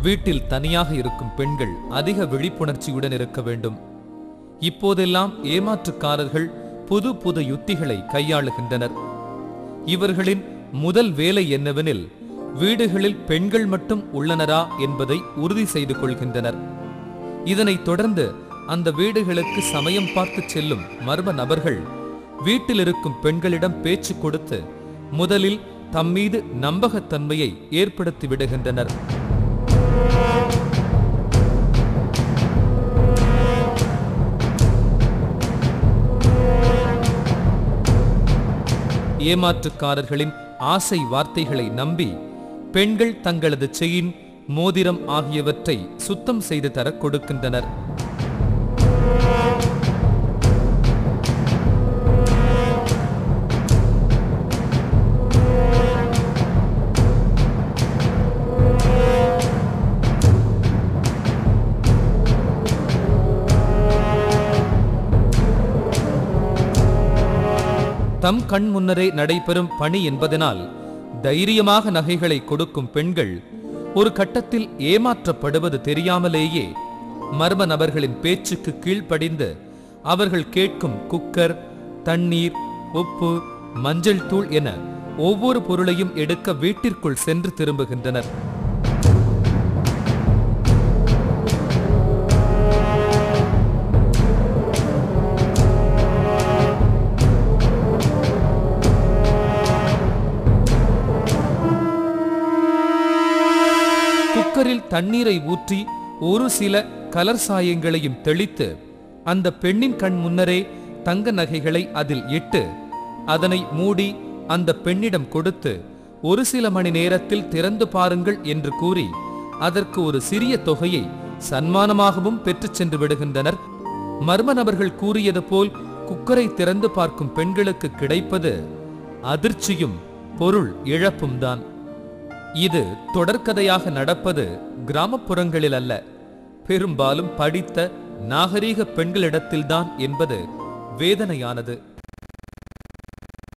வீட்டில் தனியாக இருக்கும் பெண்கள் அதிக விழிப்புணர்ச்சியுடன் இருக்க வேண்டும் இப்போதெல்லாம் ஏமாற்றுக்காரர்கள் புது புது யுத்திகளை கையாளுகின்றனர் இவர்களின் முதல் வேலை என்னவெனில் வீடுகளில் பெண்கள் மட்டும் உள்ளனரா என்பதை உறுதி செய்து கொள்கின்றனர் இதனைத் தொடர்ந்து அந்த வீடுகளுக்கு சமயம் பார்த்து செல்லும் மர்ம நபர்கள் வீட்டில் இருக்கும் பெண்களிடம் பேச்சு கொடுத்து முதலில் தம்மீது நம்பகத்தன்மையை ஏற்படுத்தி விடுகின்றனர் ஏமாற்றுக்காரர்களின் ஆசை வார்த்தைகளை நம்பி பெண்கள் தங்களது செயின் மோதிரம் ஆகியவற்றை சுத்தம் செய்து தரக் கொடுக்கின்றனர் தம் கண் முன்னரே நடைபெறும் பணி என்பதனால் தைரியமாக நகைகளை கொடுக்கும் பெண்கள் ஒரு கட்டத்தில் ஏமாற்றப்படுவது தெரியாமலேயே மர்ம நபர்களின் பேச்சுக்கு கீழ்ப்படிந்து அவர்கள் கேட்கும் குக்கர் தண்ணீர் உப்பு மஞ்சள் தூள் என ஒவ்வொரு பொருளையும் எடுக்க வீட்டிற்குள் சென்று திரும்புகின்றனர் குக்கரில் தண்ணீரை ஊற்றி ஒரு சில கலர் சாயங்களையும் தெளித்து அந்த பெண்ணின் கண் முன்னரே தங்க நகைகளை அதில் இட்டு அதனை மூடி அந்த பெண்ணிடம் கொடுத்து ஒரு சில மணி நேரத்தில் திறந்து பாருங்கள் என்று கூறி அதற்கு ஒரு சிறிய தொகையை சன்மானமாகவும் பெற்றுச் சென்று விடுகின்றனர் மர்ம நபர்கள் கூறியது போல் குக்கரை திறந்து பார்க்கும் பெண்களுக்கு கிடைப்பது அதிர்ச்சியும் பொருள் இழப்பும் தான் இது தொடர்கதையாக நடப்பது கிராமப்புறங்களில் அல்ல பெரும்பாலும் படித்த நாகரீக பெண்களிடத்தில்தான் என்பது வேதனையானது